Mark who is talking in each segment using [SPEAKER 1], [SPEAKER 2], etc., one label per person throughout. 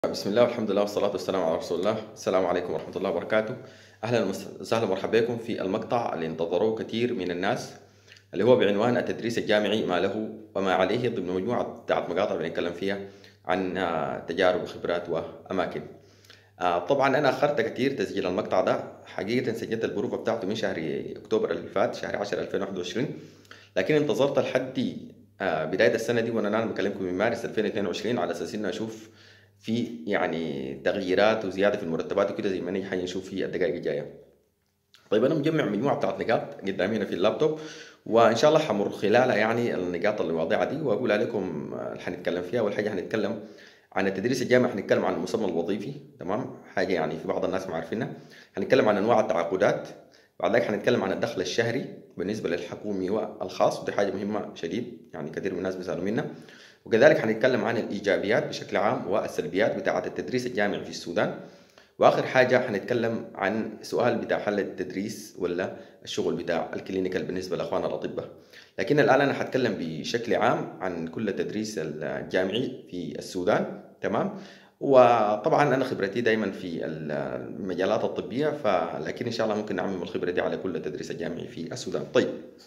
[SPEAKER 1] بسم الله والحمد لله والصلاة والسلام على رسول الله السلام عليكم ورحمة الله وبركاته أهلا وسهلا ومرحبا بكم في المقطع اللي انتظروه كثير من الناس اللي هو بعنوان التدريس الجامعي ما له وما عليه ضمن مجموعة بتاعت مقاطع بنتكلم فيها عن آه، تجارب وخبرات وأماكن آه، طبعا أنا أخرت كثير تسجيل المقطع ده حقيقة سجلت البروفة بتاعته من شهر أكتوبر اللي فات شهر 10 2021 لكن انتظرت لحد آه، بداية السنة دي وأنا الآن بكلمكم من مارس 2022 على أساس إني أشوف في يعني تغييرات وزياده في المرتبات وكده زي ما نحن حنشوف في الدقائق الجايه. طيب انا مجمع مجموعه بتاعت نقاط قدامي هنا في اللابتوب وان شاء الله حمر خلالها يعني النقاط المواضيع دي واقول لكم اللي حنتكلم فيها اول حاجه حنتكلم عن التدريس الجامعي حنتكلم عن المسمى الوظيفي تمام حاجه يعني في بعض الناس ما عارفينها حنتكلم عن انواع التعاقدات بعد ذلك حنتكلم عن الدخل الشهري بالنسبه للحكومي والخاص ودي حاجه مهمه شديد يعني كثير من الناس بيسالوا منها وكذلك حنتكلم عن الإيجابيات بشكل عام والسلبيات بتاعة التدريس الجامعي في السودان وآخر حاجة حنتكلم عن سؤال بتاع حل التدريس ولا الشغل بتاع الكلينيكال بالنسبة لأخواننا الأطباء لكن الآن أنا حتكلم بشكل عام عن كل التدريس الجامعي في السودان تمام وطبعا انا خبرتي دائما في المجالات الطبيه فلكن ان شاء الله ممكن نعمم الخبره دي على كل التدريس الجامعي في السودان طيب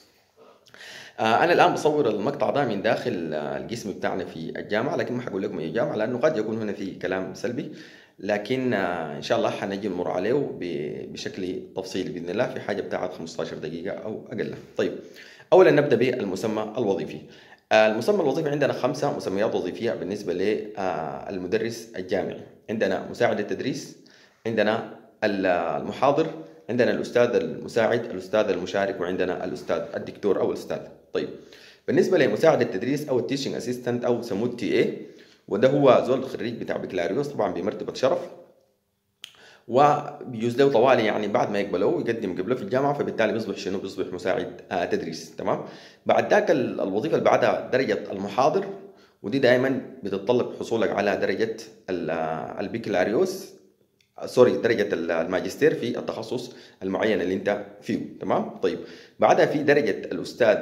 [SPEAKER 1] آه، انا الان بصور المقطع ده من داخل آه، القسم بتاعنا في الجامعه لكن ما حقول لكم اي جامعه لانه قد يكون هنا في كلام سلبي لكن آه، ان شاء الله حنجي نمر عليه بشكل تفصيلي باذن الله في حاجه بتاعت 15 دقيقه او اقل طيب اولا نبدا بالمسمى الوظيفي المسمى الوظيفي عندنا خمسه مسميات وظيفيه بالنسبه للمدرس الجامعي عندنا مساعد التدريس عندنا المحاضر عندنا الاستاذ المساعد الاستاذ المشارك وعندنا الاستاذ الدكتور او الاستاذ طيب بالنسبه لمساعد التدريس او التيشنج اسيستنت او سموه تي اي وده هو زول خريج بتاع بكالوريوس طبعا بمرتبه شرف وبيجوز له طوالي يعني بعد ما يقبلوه يقدم قبله في الجامعه فبالتالي بيصبح شنو بيصبح مساعد آه تدريس تمام بعد ذاك الوظيفه اللي بعدها درجه المحاضر ودي دائما بتتطلب حصولك على درجه آه، البكالوريوس سوري درجة الماجستير في التخصص المعين اللي انت فيه تمام طيب بعدها في درجة الأستاذ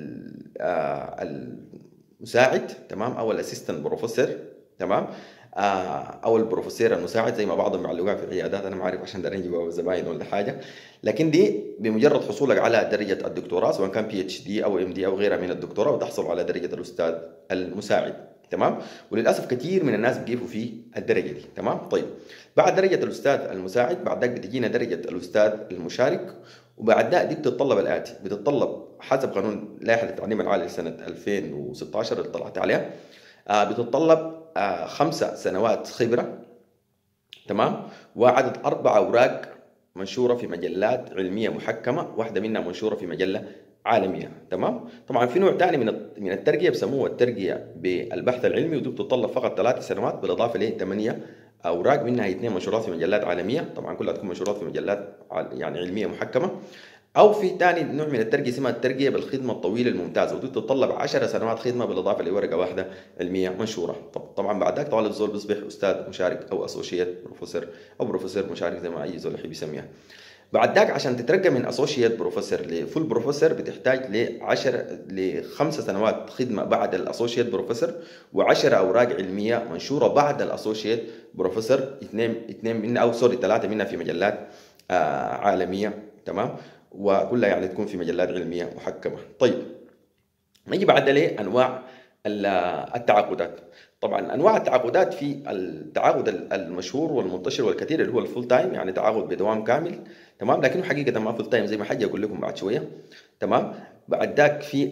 [SPEAKER 1] آه، المساعد تمام أو الأسيستنت بروفيسور تمام آه، او البروفيسور المساعد زي ما بعضهم يعلقوها في العيادات انا ما اعرف عشان دارين يجيبوا زباين ولا حاجه لكن دي بمجرد حصولك على درجه الدكتوراه سواء كان بي اتش دي او ام دي او غيرها من الدكتوراه وتحصل على درجه الاستاذ المساعد تمام وللاسف كثير من الناس بيقفوا في الدرجه دي تمام طيب بعد درجه الاستاذ المساعد بعد ذلك بتجينا درجه الاستاذ المشارك وبعد ذلك دي بتتطلب الاتي بتتطلب حسب قانون لائحه التعليم العالي لسنه 2016 اللي طلعت عليها آه بتتطلب آه خمسة سنوات خبره تمام وعدد اربع اوراق منشوره في مجلات علميه محكمه واحده منها منشوره في مجله عالميه تمام طبعا في نوع ثاني من من الترقيه بسموه الترقيه بالبحث العلمي ودي بتتطلب فقط ثلاث سنوات بالاضافه ل ثمانيه اوراق منها اثنين منشورات في مجلات عالميه طبعا كلها تكون منشورات في مجلات يعني علميه محكمه او في ثاني نوع من الترقيه اسمها الترقيه بالخدمه الطويله الممتازه ودي تتطلب 10 سنوات خدمه بالاضافه لورقه واحده علميه منشوره طبعا بعد ذلك طالب الزول بيصبح استاذ مشارك او اسوشيت بروفيسور او بروفيسور مشارك زي ما اي زول يحب يسميها بعد ذاك عشان تترقى من اسوشيت بروفيسور لفول بروفيسور بتحتاج ل 10 ل 5 سنوات خدمه بعد الاسوشيت بروفيسور و10 اوراق علميه منشوره بعد الاسوشيت بروفيسور اثنين اثنين منها او سوري ثلاثه منها في مجلات آه عالميه تمام وكلها يعني تكون في مجلات علميه محكمه طيب نجي بعد لانواع التعاقدات طبعا انواع التعاقدات في التعاقد المشهور والمنتشر والكثير اللي هو الفول تايم يعني تعاقد بدوام كامل تمام لكنه حقيقه ما فول تايم زي ما حاجي اقول لكم بعد شويه تمام بعد ذاك في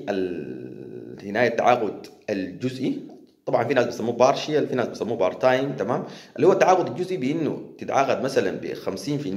[SPEAKER 1] هنا التعاقد الجزئي طبعا في ناس بيسموه بارشيال في ناس بيسموه بار تايم تمام اللي هو التعاقد الجزئي بانه تتعاقد مثلا ب 50%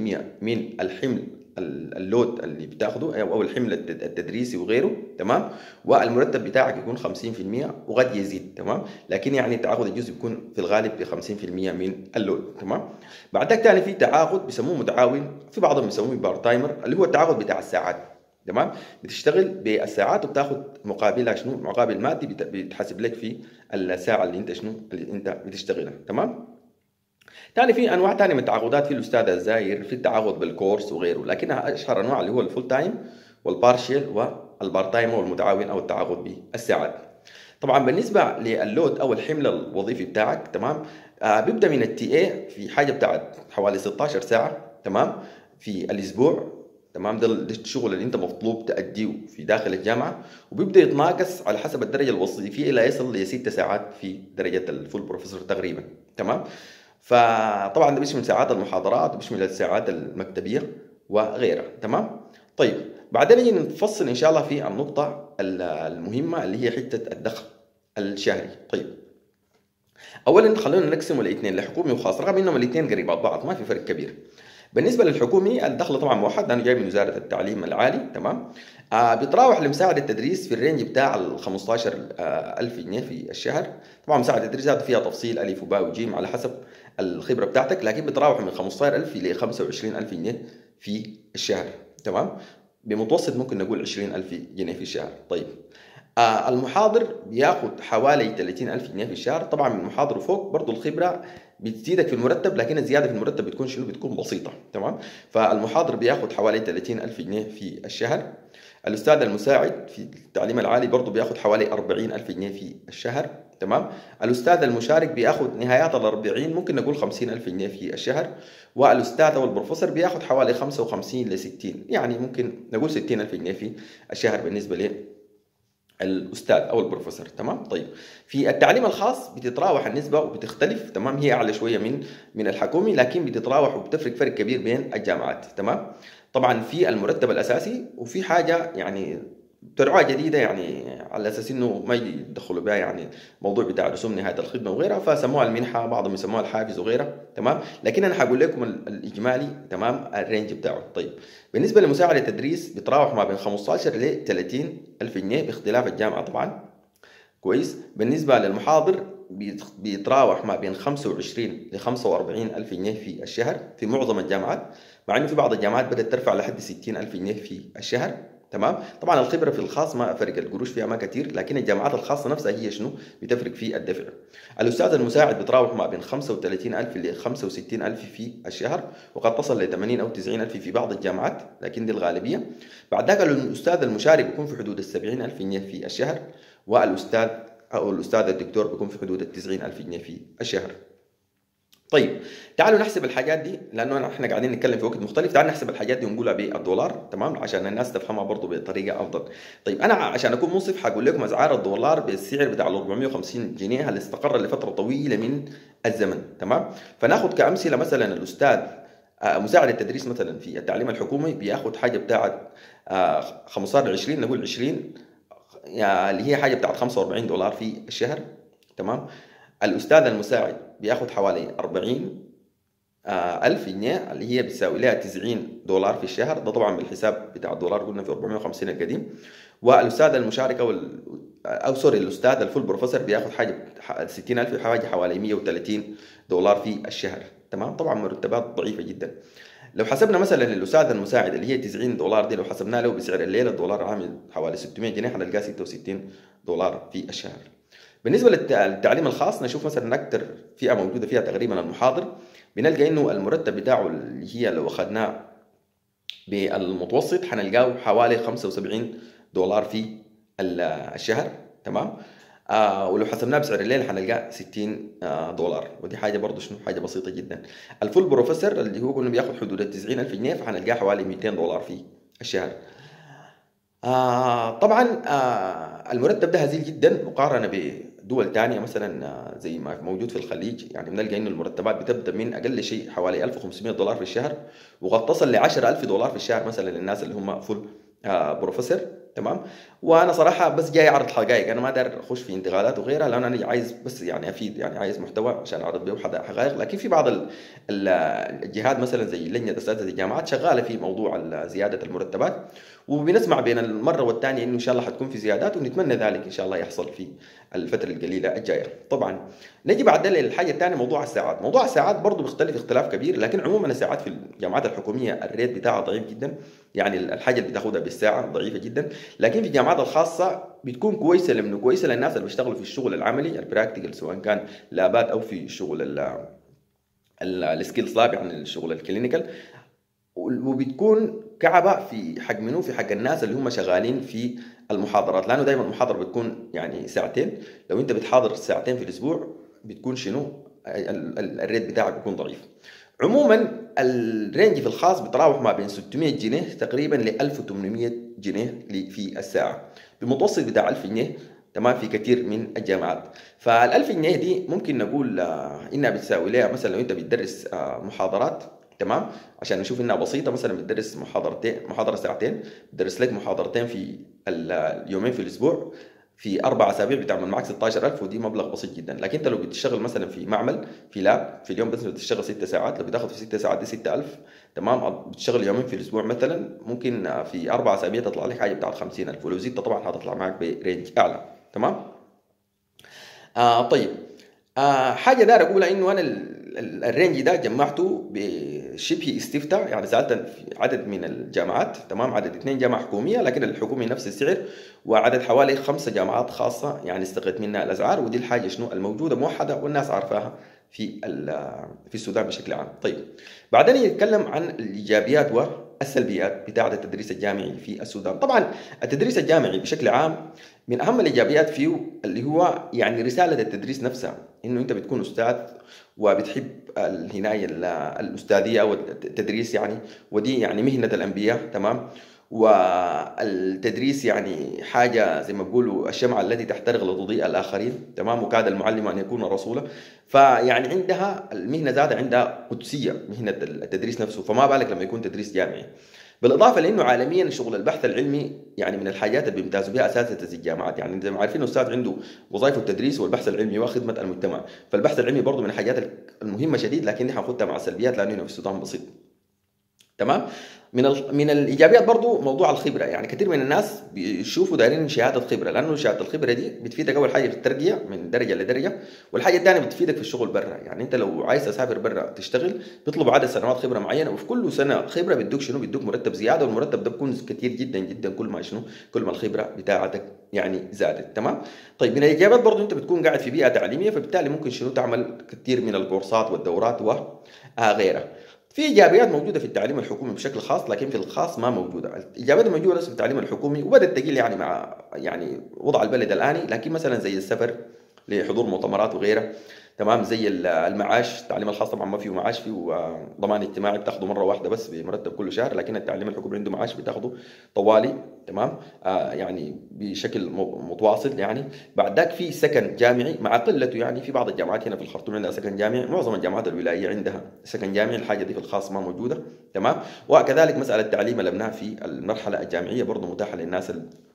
[SPEAKER 1] من الحمل اللود اللي بتاخده او الحمل التدريسي وغيره تمام والمرتب بتاعك يكون 50% وقد يزيد تمام لكن يعني التعاقد الجزئي بيكون في الغالب ب 50% من اللود تمام بعد ذلك ثاني في تعاقد بيسموه متعاون في بعضهم بيسموه بار تايمر اللي هو التعاقد بتاع الساعات تمام بتشتغل بالساعات وبتاخد مقابلها شنو مقابل مادي بيتحسب لك في الساعه اللي انت شنو اللي انت بتشتغلها تمام ثاني في انواع ثانيه من التعاقدات في الاستاذ الزاير في التعاقد بالكورس وغيره لكنها اشهر انواع اللي هو الفول تايم والبارشيل والبار تايم والمتعاون او التعاقد بالساعات طبعا بالنسبه للود او الحمل الوظيفي بتاعك تمام آه بيبدا من التي اي في حاجه بتاعت حوالي 16 ساعه تمام في الاسبوع تمام ده الشغل اللي انت مطلوب تأديه في داخل الجامعة وبيبدأ يتناقص على حسب الدرجة الوظيفية إلى يصل لست ساعات في درجة الفول بروفيسور تقريبا تمام فطبعا ده بيشمل ساعات المحاضرات وبيشمل الساعات المكتبية وغيرها تمام طيب بعدين نجي نفصل ان شاء الله في النقطة المهمة اللي هي حتة الدخل الشهري طيب اولا خلونا نقسم الاثنين لحكومي وخاص رغم انهم الاثنين قريبات بعض ما في فرق كبير بالنسبه للحكومي الدخل طبعا موحد لانه جاي من وزاره التعليم العالي تمام آه بيتراوح لمساعد التدريس في الرينج بتاع ال 15000 آه جنيه في الشهر طبعا مساعد التدريس هذا فيها تفصيل الف وباء وجيم على حسب الخبره بتاعتك لكن بتراوح من 15000 ل 25000 جنيه في الشهر تمام بمتوسط ممكن نقول 20000 جنيه في الشهر طيب آه المحاضر بياخد حوالي 30000 جنيه في الشهر طبعا من المحاضر وفوق برضه الخبره بتزيدك في المرتب لكن الزياده في المرتب بتكون شنو بتكون بسيطه تمام فالمحاضر بياخد حوالي 30000 جنيه في الشهر الاستاذ المساعد في التعليم العالي برضه بياخد حوالي 40000 جنيه في الشهر تمام الاستاذ المشارك بياخد نهايات ال 40 ممكن نقول 50000 جنيه في الشهر والاستاذ او البروفيسور بياخد حوالي 55 ل 60 يعني ممكن نقول 60000 جنيه في الشهر بالنسبه له الاستاذ او البروفيسور تمام طيب في التعليم الخاص بتتراوح النسبه وبتختلف تمام هي اعلى شويه من من الحكومي لكن بتتراوح وبتفرق فرق كبير بين الجامعات تمام طبعا في المرتب الاساسي وفي حاجه يعني ترعى جديدة يعني على أساس إنه ما يدخلوا بها يعني موضوع بتاع رسوم نهاية الخدمة وغيرها فسموها المنحة بعضهم يسموها الحافز وغيرها تمام لكن أنا حقول لكم الإجمالي تمام الرينج بتاعه طيب بالنسبة لمساعد التدريس بيتراوح ما بين 15 ل 30 ألف جنيه باختلاف الجامعة طبعا كويس بالنسبة للمحاضر بيتراوح ما بين 25 ل 45 ألف جنيه في الشهر في معظم الجامعات مع إنه في بعض الجامعات بدأت ترفع لحد 60 ألف جنيه في الشهر تمام طبعا الخبره في الخاص ما فرق القروش فيها ما كثير لكن الجامعات الخاصه نفسها هي شنو بتفرق في الدفع الاستاذ المساعد بيتراوح ما بين 35000 ل 65000 في الشهر وقد تصل ل 80 او 90000 في بعض الجامعات لكن دي الغالبيه بعد ذاك الاستاذ المشارك بيكون في حدود ال 70000 جنيه في الشهر والاستاذ او الاستاذ الدكتور بيكون في حدود ال 90000 جنيه في الشهر طيب تعالوا نحسب الحاجات دي لانه احنا قاعدين نتكلم في وقت مختلف تعالوا نحسب الحاجات دي ونقولها بالدولار تمام عشان الناس تفهمها برضه بطريقه افضل طيب انا عشان اكون منصف حقول لكم اسعار الدولار بالسعر بتاع 450 جنيه اللي استقر لفتره طويله من الزمن تمام فناخذ كامثله مثلا الاستاذ آه، مساعد التدريس مثلا في التعليم الحكومي بياخذ حاجه بتاعت 15 20 نقول 20 اللي هي حاجه بتاعت 45 دولار في الشهر تمام الاستاذ المساعد بياخد حوالي 40 آه، ألف جنيه اللي هي بتساوي لها 90 دولار في الشهر ده طبعا بالحساب بتاع الدولار قلنا في 450 القديم والاستاذ المشارك او او سوري الاستاذ الفول بروفيسور بياخد حاجه 60000 حاجه حوالي 130 دولار في الشهر تمام طبعا مرتبات ضعيفه جدا لو حسبنا مثلا الاستاذ المساعد اللي هي 90 دولار دي لو حسبنا له بسعر الليله الدولار عامل حوالي 600 جنيه حنلقاه 66 دولار في الشهر بالنسبه للتعليم الخاص نشوف مثلا اكثر فئه موجوده فيها تقريبا المحاضر بنلقى انه المرتب بتاعه اللي هي لو اخذناه بالمتوسط حنلقاه حوالي 75 دولار في الشهر تمام آه ولو حسبناه بسعر الليل حنلقاه 60 آه دولار ودي حاجه برضه شنو حاجه بسيطه جدا الفول بروفيسور اللي هو قلنا بياخذ حدود ال 90000 جنيه فحنلقاه حوالي 200 دولار في الشهر آه طبعا آه المرتب ده هزيل جدا مقارنه بدول تانية مثلا آه زي ما موجود في الخليج يعني بنلقى انه المرتبات بتبدا من اقل شيء حوالي 1500 دولار في الشهر وقد تصل ل 10000 دولار في الشهر مثلا للناس اللي هم فول آه بروفيسور تمام وانا صراحه بس جاي اعرض حقائق انا ما داير اخش في انتقالات وغيرها لان انا عايز بس يعني افيد يعني عايز محتوى عشان اعرض به حقائق لكن في بعض الجهات مثلا زي لجنه اساتذه الجامعات شغاله في موضوع زياده المرتبات وبنسمع بين المره والثانيه انه ان شاء الله حتكون في زيادات ونتمنى ذلك ان شاء الله يحصل في الفتره القليله الجايه طبعا نجي بعد للحاجه الثانيه موضوع الساعات موضوع الساعات برضه بيختلف اختلاف كبير لكن عموما الساعات في الجامعات الحكوميه الريت بتاعها ضعيف جدا يعني الحاجه اللي بتاخذها بالساعه ضعيفه جدا لكن في الجامعات الخاصه بتكون كويسه لانه كويسه للناس اللي بيشتغلوا في الشغل العملي البراكتيكال سواء كان لابات او في الشغل السكيلز لاب يعني الشغل الكلينيكال وبتكون كعبة في حق منو في حق الناس اللي هم شغالين في المحاضرات لانه دائما المحاضره بتكون يعني ساعتين لو انت بتحاضر ساعتين في الاسبوع بتكون شنو الريت بتاعك بيكون ضعيف عموما الرينج في الخاص بيتراوح ما بين 600 جنيه تقريبا ل 1800 جنيه في الساعه بمتوسط بتاع 1000 جنيه تمام في كثير من الجامعات فال 1000 جنيه دي ممكن نقول آه، انها بتساوي لها مثلا لو انت بتدرس آه، محاضرات تمام عشان نشوف انها بسيطه مثلا بتدرس محاضرتين محاضره ساعتين بتدرس لك محاضرتين في اليومين في الاسبوع في اربع اسابيع بتعمل معك 16000 ودي مبلغ بسيط جدا لكن انت لو بتشتغل مثلا في معمل في لاب في اليوم بس بتشتغل 6 ساعات لو بتاخذ في 6 ساعات دي 6000 تمام بتشتغل يومين في الاسبوع مثلا ممكن في اربع اسابيع تطلع لك حاجه بتاعت 50000 ولو زدت طبعا حتطلع معك برينج اعلى تمام آه طيب آه حاجه داير اقولها انه انا الرينج ده جمعته بشبه استفتاء يعني سالت في عدد من الجامعات تمام عدد اثنين جامعه حكوميه لكن الحكومي نفس السعر وعدد حوالي خمسه جامعات خاصه يعني استقيت منها الاسعار ودي الحاجه شنو الموجوده موحده والناس عارفاها في في السودان بشكل عام طيب بعدين يتكلم عن الايجابيات والسلبيات بتاعه التدريس الجامعي في السودان طبعا التدريس الجامعي بشكل عام من اهم الايجابيات فيه اللي هو يعني رساله التدريس نفسها انه انت بتكون استاذ وبتحب الهنايه الاستاذيه او التدريس يعني ودي يعني مهنه الانبياء تمام والتدريس يعني حاجة زي ما بيقولوا الشمعة التي تحترق لتضيء الآخرين تمام وكاد المعلم أن يكون رسولا فيعني عندها المهنة ذاتها عندها قدسية مهنة التدريس نفسه فما بالك لما يكون تدريس جامعي بالاضافه لانه عالميا شغل البحث العلمي يعني من الحاجات اللي بيمتازوا بها اساتذه الجامعات يعني زي ما عارفين الاستاذ عنده وظائف التدريس والبحث العلمي وخدمه المجتمع فالبحث العلمي برضه من الحاجات المهمه شديد لكن دي حناخدها مع السلبيات لانه هنا في السودان بسيط تمام من من الايجابيات برضو موضوع الخبره يعني كثير من الناس بيشوفوا دايرين شهاده خبره لانه شهاده الخبره دي بتفيدك اول حاجه في الترقيه من درجه لدرجه والحاجه الثانيه بتفيدك في الشغل برا يعني انت لو عايز تسافر برا تشتغل بيطلبوا عدد سنوات خبره معينه وفي كل سنه خبره بيدوك شنو بيدوك مرتب زياده والمرتب ده بيكون كثير جدا جدا كل ما شنو كل ما الخبره بتاعتك يعني زادت تمام طيب من الايجابيات برضو انت بتكون قاعد في بيئه تعليميه فبالتالي ممكن شنو تعمل كثير من الكورسات والدورات وغيرها في ايجابيات موجوده في التعليم الحكومي بشكل خاص لكن في الخاص ما موجوده، الايجابيات الموجوده في التعليم الحكومي وبدات تقل يعني مع يعني وضع البلد الاني لكن مثلا زي السفر لحضور مؤتمرات وغيرها تمام زي المعاش التعليم الخاص طبعا ما فيه معاش فيه ضمان اجتماعي بتاخده مره واحده بس بمرتب كل شهر لكن التعليم الحكومي عنده معاش بتاخده طوالي تمام آه يعني بشكل متواصل يعني بعد ذاك في سكن جامعي مع قلته يعني في بعض الجامعات هنا في الخرطوم عندها سكن جامعي معظم الجامعات الولاييه عندها سكن جامعي الحاجه دي في الخاص ما موجوده تمام وكذلك مساله تعليم الابناء في المرحله الجامعيه برضه متاحه للناس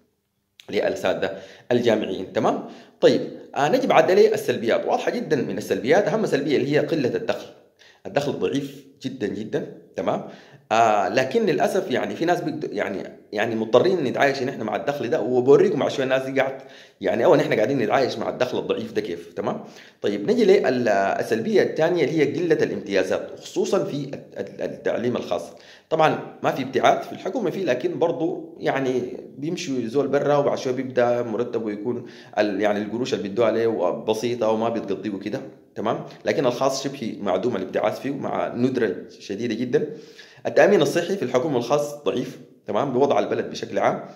[SPEAKER 1] للاساتذه الجامعيين تمام طيب آه نجي بعد عليه السلبيات واضحه جدا من السلبيات اهم سلبيه اللي هي قله الدخل الدخل ضعيف جدا جدا تمام آه لكن للاسف يعني في ناس يعني يعني مضطرين نتعايش نحن مع الدخل ده وبوريكم مع شويه الناس دي قاعد يعني اول نحن قاعدين نتعايش مع الدخل الضعيف ده كيف تمام طيب نجي للسلبيه الثانيه اللي هي قله الامتيازات خصوصا في التعليم الخاص طبعا ما في ابتعاد في الحكومه فيه لكن برضه يعني بيمشي زول برا وبعد شويه بيبدا مرتبه يكون يعني القروش اللي بيدوها عليه بسيطه وما بتقضيه وكده تمام لكن الخاص شبه معدوم الابتعاث فيه مع ندره شديده جدا التامين الصحي في الحكومه الخاص ضعيف تمام بوضع البلد بشكل عام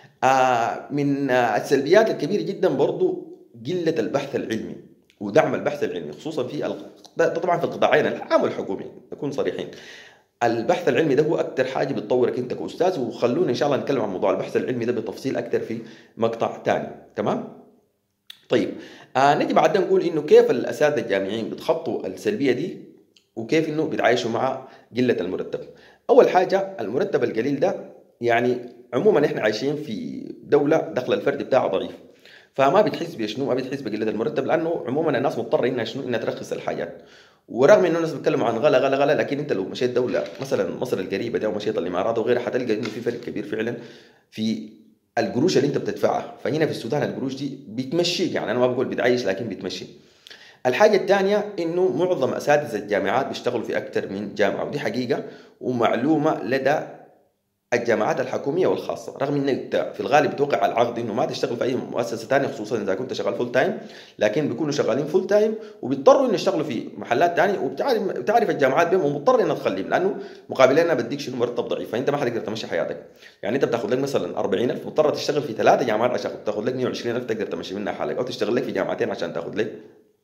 [SPEAKER 1] آه من آه السلبيات الكبيره جدا برضو قله البحث العلمي ودعم البحث العلمي خصوصا في طبعا في القطاعين العام والحكومي نكون صريحين البحث العلمي ده هو اكثر حاجه بتطورك انت كاستاذ وخلونا ان شاء الله نتكلم عن موضوع البحث العلمي ده بتفصيل اكثر في مقطع ثاني تمام طيب آه نجي بعدين نقول انه كيف الاساتذه الجامعيين بتخطوا السلبيه دي وكيف انه بيتعايشوا مع قله المرتب اول حاجه المرتب القليل ده يعني عموما احنا عايشين في دوله دخل الفرد بتاعها ضعيف فما بتحس بشنو ما بتحس بقله المرتب لانه عموما الناس مضطره انها شنو انها ترخص الحاجات ورغم انه الناس بيتكلموا عن غلا غلا غلا لكن انت لو مشيت دوله مثلا مصر القريبه دي او مشيت الامارات وغيرها حتلقى انه في فرق كبير فعلا في القروش اللي انت بتدفعها فهنا في السودان القروش دي بتمشيك يعني انا ما بقول بتعيش لكن بتمشي الحاجه الثانيه انه معظم اساتذه الجامعات بيشتغلوا في اكثر من جامعه ودي حقيقه ومعلومه لدى الجامعات الحكوميه والخاصه رغم انك في الغالب توقع العقد انه ما تشتغل في اي مؤسسه ثانيه خصوصا اذا كنت شغال فول تايم لكن بيكونوا شغالين فول تايم وبيضطروا انه يشتغلوا في محلات ثانيه وبتعرف بتعرف الجامعات بهم ومضطر انها تخليهم لانه مقابل انا بديك شنو مرتب ضعيف فانت ما حتقدر تمشي حياتك يعني انت بتاخذ لك مثلا 40000 مضطر تشتغل في ثلاثه جامعات عشان تاخذ لك 120000 تقدر تمشي منها حالك او تشتغل لك في جامعتين عشان تاخذ لك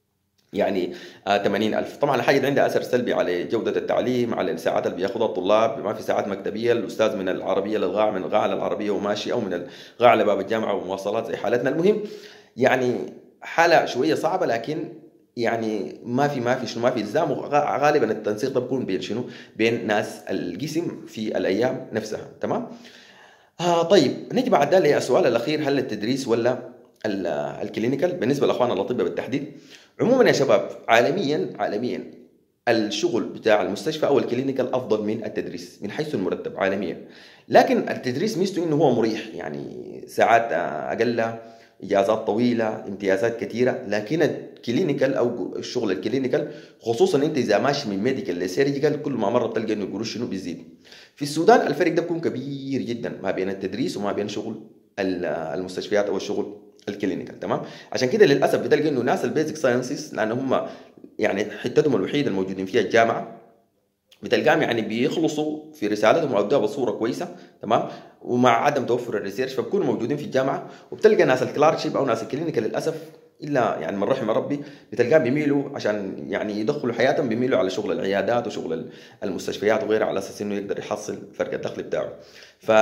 [SPEAKER 1] يعني آه 80000 طبعا الحاجه دي عندها اثر سلبي على جوده التعليم على الساعات اللي بياخذها الطلاب ما في ساعات مكتبيه الاستاذ من العربيه للغاء من الغاء للعربيه وماشي او من الغاء لباب الجامعه ومواصلات زي حالتنا المهم يعني حاله شويه صعبه لكن يعني ما في ما في شنو ما في الزام وغالبا التنسيق ده بيكون بين شنو بين ناس القسم في الايام نفسها تمام آه طيب نجي بعد ذلك السؤال الاخير هل التدريس ولا الكلينيكال بالنسبه لاخواننا الاطباء بالتحديد عموما يا شباب عالميا عالميا الشغل بتاع المستشفى او الكلينيكال افضل من التدريس من حيث المرتب عالميا لكن التدريس ميزته انه هو مريح يعني ساعات اقل اجازات طويله امتيازات كثيره لكن الكلينيكال او الشغل الكلينيكال خصوصا انت اذا ماشي من ميديكال لسيرجيكال كل ما مره بتلقى انه القروش شنو بيزيد في السودان الفرق ده بيكون كبير جدا ما بين التدريس وما بين شغل المستشفيات او الشغل الكلينيكال تمام عشان كده للاسف بتلقى انه ناس البيزك ساينسز لان هم يعني حتتهم الوحيده الموجودين فيها الجامعه بتلقاهم يعني بيخلصوا في رسالتهم وعدوها بصوره كويسه تمام ومع عدم توفر الريسيرش فبكونوا موجودين في الجامعه وبتلقى ناس الكلارشيب او ناس الكلينيكال للاسف الا يعني من رحم ربي بتلقاهم بيميلوا عشان يعني يدخلوا حياتهم بيميلوا على شغل العيادات وشغل المستشفيات وغيرها على اساس انه يقدر يحصل فرق الدخل بتاعه ف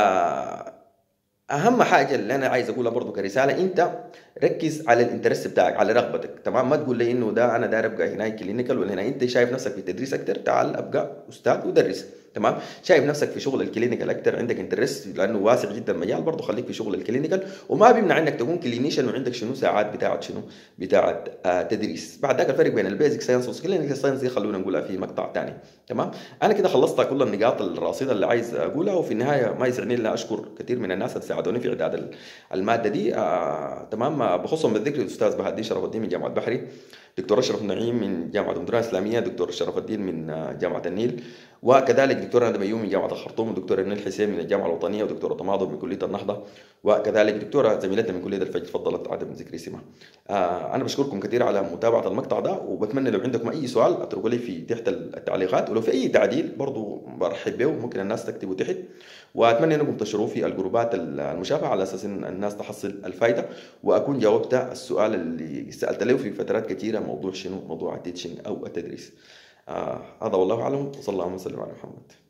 [SPEAKER 1] اهم حاجه اللي انا عايز اقولها برضو كرساله انت ركز على الانترست بتاعك على رغبتك تمام ما تقول لي انه ده انا داير ابقى هنا كلينيكال ولا هنا انت شايف نفسك في التدريس اكثر تعال ابقى استاذ ودرس تمام شايف نفسك في شغل الكلينيكال اكثر عندك انترست لانه واسع جدا المجال برضه خليك في شغل الكلينيكال وما بيمنع انك تكون كلينيشن وعندك شنو ساعات بتاعت شنو بتاعت آه تدريس بعد ذاك الفرق بين البيزك ساينس والكلينيكال ساينس دي خلونا نقولها في مقطع ثاني تمام انا كده خلصت كل النقاط الرصيده اللي عايز اقولها وفي النهايه ما يسعني الا اشكر كثير من الناس اللي ساعدوني في اعداد الماده دي آه تمام بخصهم بالذكر الاستاذ بهادي شرف الدين من جامعه بحري دكتور اشرف النعيم من جامعه ام الاسلاميه دكتور شرف الدين من آه، جامعه النيل وكذلك دكتور ندى ميوم من جامعه الخرطوم ودكتور النيل حسين من الجامعه الوطنيه ودكتوره تماضي من كليه النهضه وكذلك دكتوره زميلتنا من كليه الفجر فضلت عدم ذكر اسمها. آه انا بشكركم كثير على متابعه المقطع ده وبتمنى لو عندكم اي سؤال اتركوا لي في تحت التعليقات ولو في اي تعديل برضو برحب به ممكن الناس تكتبوا تحت واتمنى انكم تشتركوا في الجروبات المشابهه على اساس ان الناس تحصل الفائده واكون جاوبت السؤال اللي سالت له في فترات كثيره موضوع شنو موضوع التيتشنج او التدريس. آه هذا والله اعلم وصلى الله وسلم على محمد.